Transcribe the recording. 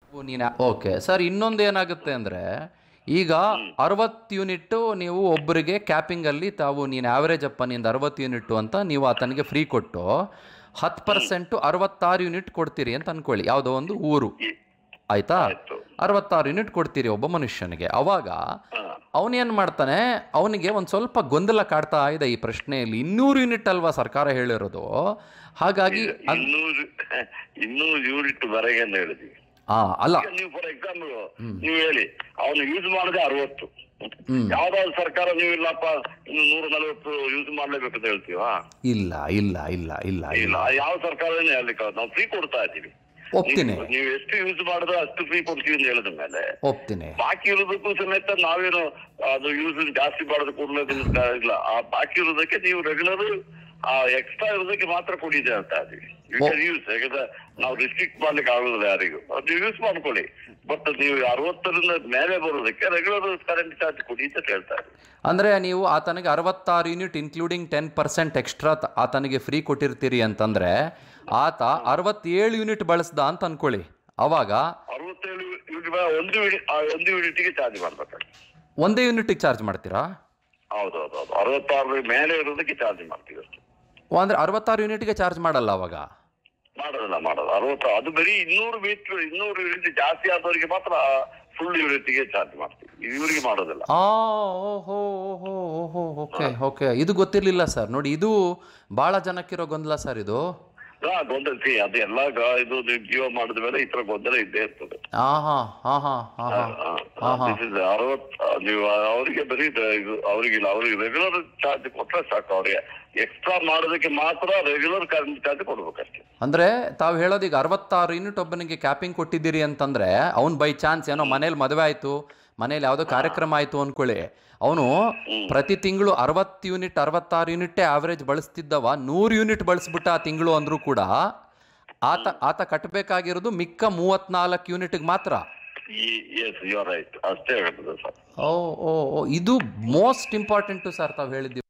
ನೀನು okay sir ಇನ್ನೊಂದು ಏನಾಗುತ್ತೆ ಅಂದರೆ ಈಗ ಅರವತ್ತು ಯೂನಿಟ್ಟು ನೀವು ಒಬ್ಬರಿಗೆ ಕ್ಯಾಪಿಂಗಲ್ಲಿ ತಾವು ನೀನು ಆ್ಯಾವ್ರೇಜ್ ಅಪ್ಪ ನಿಂದು ಅರವತ್ತು ಯೂನಿಟ್ಟು ಅಂತ ನೀವು ಆತನಿಗೆ ಫ್ರೀ ಕೊಟ್ಟು ಹತ್ತು ಪರ್ಸೆಂಟು ಅರವತ್ತಾರು ಯೂನಿಟ್ ಕೊಡ್ತೀರಿ ಅಂತ ಅನ್ಕೊಳ್ಳಿ ಯಾವುದೋ ಒಂದು ಊರು ಆಯ್ತಾ ಆಯ್ತು. ಅರವತ್ತಾರು ಯೂನಿಟ್ ಕೊಡ್ತೀರಿ ಒಬ್ಬ ಮನುಷ್ಯನಿಗೆ ಅವಾಗ ಹಾ. ಅವನೇನು ಮಾಡ್ತಾನೆ ಅವನಿಗೆ ಒಂದು ಸ್ವಲ್ಪ ಗೊಂದಲ ಕಾಡ್ತಾ ಇದೆ ಈ ಪ್ರಶ್ನೆಯಲ್ಲಿ ಇನ್ನೂರು ಯೂನಿಟ್ ಅಲ್ವಾ ಸರ್ಕಾರ ಹೇಳಿರೋದು ಹಾಗಾಗಿ ಅದ್- ಇನ್ನೂರು ಇನ್ನೂರು ಯೂನಿಟ್ ವರೆಗೆ ಅಂತ ಹೇಳಿದ್ವಿ ಆ, ಅಲ್ಲ ಈಗ ನೀವು ಫಾರ್ ಎಕ್ಸಾಂಪಲ್ ನೀವು ಹೇಳಿ ಅವನು ಯೂಸ್ ಮಾಡದೆ ಅರವತ್ತು ಹ್ಮ್. ಯಾವ್ದಾದ್ರು ಸರ್ಕಾರ ನೀವು ಇಲ್ಲಪ್ಪ ಇನ್ನು ನೂರ ನಲವತ್ತು ಯೂಸ್ ಮಾಡ್ಲೇಬೇಕು ಅಂತ ಹೇಳ್ತೀವಾ ಇಲ್ಲ ಇಲ್ಲ ಇಲ್ಲ ಇಲ್ಲ ಇಲ್ಲ ಇಲ್ಲ ಯಾವ ಸರ್ಕಾರನೇ ಹೇಳ್ಲಿಕ್ಕೆ ಆಗೋದು. ನಾವು ಫ್ರೀ ಕೊಡ್ತಾ ಇದ್ದೀವಿ ಒಪ್ತೀನಿ ನೀವು- ನೀವು ಎಷ್ಟು ಯೂಸ್ ಮಾಡಿದ್ರೆ ಅಷ್ಟು ಫ್ರೀ ಕೊಡ್ತೀವಿ ಅಂತ ಹೇಳಿದ ಮೇಲೆ ಒಪ್ತೀನಿ ಬಾಕಿ ಇರೋದಕ್ಕೂ ಸಮೇತ ನಾವೇನು ಅದು ಯೂಸ್ ಜಾಸ್ತಿ ಮಾಡೋದು ಕೂಡಲೇ ಇಲ್ಲ ಆ ಬಾಕಿ ಇರೋದಕ್ಕೆ ನೀವು ರೆಗ್ಯುಲರ್ ಆ ಎಕ್ಸ್ಟ್ರಾ ಇರೋದಕ್ಕೆ ಮಾತ್ರ ಕೊಡಿದೆ ಅಂತ ಇದೀವಿ ಯು ಕ್ಯಾನ್ ಯೂಸ್ ಯಾಕಂದ್ರೆ ನಾವು ರಿಸ್ಟ್ರಿಕ್ಟ್ ಮಾಡ್ಲಿಕ್ಕೆ ಆಗುದಿಲ್ಲ ಯಾರಿಗೂ ಅದು ನೀವು ಯೂಸ್ ಮಾಡ್ಕೊಳ್ಳಿ ಬಟ್ ನೀವು ಅರವತ್ತರಿಂದ ಮೇಲೆ ಬರೋದಕ್ಕೆ ರೆಗ್ಯುಲರ್ ಕರೆಂಟ್ ಚಾರ್ಜ್ ಕೊಡಿ ಅಂತ ಕೇಳ್ತಾ ಇದ್ದೀವಿ ಅಂದರೆ ನೀವು ಆತನಿಗೆ ಅರವತ್ತಾರು unit including ten percent extra ಆತನಿಗೆ ಫ್ರೀ ಕೊಟ್ಟಿರ್ತೀರಿ ಅಂತಂದರೆ ಆತ ಅರವತ್ತೇಳು ಯೂನಿಟ್ ಬಳಸ್ದ ಅಂತ ಅನ್ಕೊಳ್ಳಿ ಅವಾಗ ಅರವತ್ತೇಳು ಯೂನಿಟ್ ಒಂದು ಯೂನಿಟ್ ಆ ಒಂದು ಯೂನಿಟ್ಗೆ ಚಾರ್ಜ್ ಮಾಡ್ಬೇಕಾಗ್ತದೆ ಒಂದೇ ಯೂನಿಟಿಗೆ ಚಾರ್ಜ್ ಮಾಡ್ತೀರಾ ಹೌದೌದೌದು ಅರವತ್ತಾರು ಮೇಲೆ ಇರೋದಕ್ಕೆ ಚಾರ್ಜ್ ಮಾಡ್ತೀವಿ ಅಷ್ಟು ಓ ಅಂದರೆ ಅರವತ್ತಾರು ಯೂನಿಟ್ಗೆ ಚಾರ್ಜ್ ಮಾಡಲ್ಲ ಅವಾಗ ಮಾಡೋದಿಲ್ಲ ಮಾಡೋದು ಅರವತ್ತು ಅದು ಬರೀ ಇನ್ನೂರು ಮೀಟರ್ ಇನ್ನೂರು ಯೂನಿಟ್ ಜಾಸ್ತಿ ಆದವರಿಗೆ ಮಾತ್ರ ಫುಲ್ ಯೂನಿಟ್ಗೆ ಚಾರ್ಜ್ ಮಾಡ್ತೀವಿ ಇವರಿಗೆ ಮಾಡೋದಿಲ್ಲ ಆ ಓಹೋ ಓಹೋ ಓಹೋ ಓಕೆ ಓಕೆ ಇದು ಗೊತ್ತಿರಲಿಲ್ಲ ಸರ್ ನೋಡಿ ಇದು ಭಾಳ ಜನಕ್ಕಿರೋ ಗೊಂದಲ ಸರ್ ಇದು ಹಾ ಗೊಂದಲ see, ಅದು ಎಲ್ಲ ಗ- ಇದು ನೀವು ಜೀವ ಮಾಡಿದ ಮೇಲೆ ಈ ತರ ಗೊಂದಲ ಇದ್ದೇ ಇರ್ತದೆ ಹಾಂ ಹಾಂ ಹಾಂ ಹಾಂ ಹಾಂ ಹಾಂ This is ಅರವತ್ ನೀವು ಅವರಿಗೆ ಬರೀ ಇದು- ಇದು ಅವರಿಗಿಲ್ಲ ಅವ್ರಿಗೆ ರೆಗ್ಯುಲರ್ ಚಾರ್ಜ್ ಕೊಟ್ರೆ ಸಾಕು ಅವ್ರಿಗೆ ಎಕ್ಸ್ಟ್ರಾ ಮಾಡೋದಕ್ಕೆ ಮಾತ್ರ ರೆಗ್ಯುಲರ್ ಕರೆಂಟ್ ಚಾರ್ಜ್ ಕೊಡ್ಬೇಕಷ್ಟೇ ಅಂದರೆ ತಾವು ಹೇಳೋದು ಈಗ ಅರವತ್ತಾರು ಯೂನಿಟ್ ಒಬ್ಬನಿಗೆ ಕ್ಯಾಪಿಂಗ್ ಕೊಟ್ಟಿದ್ದೀರಿ ಅಂತಂದರೆ ಅವ್ನು ಬೈ ಚಾನ್ಸ್ ಏನೋ ಮನೇಲಿ ಮದುವೆ ಆಯಿತು ಮನೇಲಿ ಯಾವುದೋ ಕಾರ್ಯಕ್ರಮ ಆಯಿತು ಅಂದ್ಕೊಳ್ಳಿ ಅವನು ಪ್ರತಿ ತಿಂಗಳು ಅರವತ್ತು ಯೂನಿಟ್ ಅರವತ್ತಾರು ಯೂನಿಟ್ಟೇ ಆವ್ರೇಜ್ ಬಳಸ್ತಿದ್ದವ ನೂರು ಯೂನಿಟ್ ಬಳಸ್ಬಿಟ್ಟ ಆ ತಿಂಗಳು ಅಂದರೂ ಕೂಡ ಆತ ಆತ ಕಟ್ಟಬೇಕಾಗಿರೋದು ಮಿಕ್ಕ ಮೂವತ್ನಾಲ್ಕು ಯೂನಿಟ್ಗೆ ಮಾತ್ರ ಈ ಎಸ್ ಯು ರೈಟ್ ಅಷ್ಟೇ ಆಗುತ್ತದೆ ಸರ್ ಓ ಓ ಓ ಇದು ಮೋಸ್ಟ್ ಇಂಪಾರ್ಟೆಂಟು ಸರ್ ತಾವು ಹೇಳಿದ್ದೀವಿ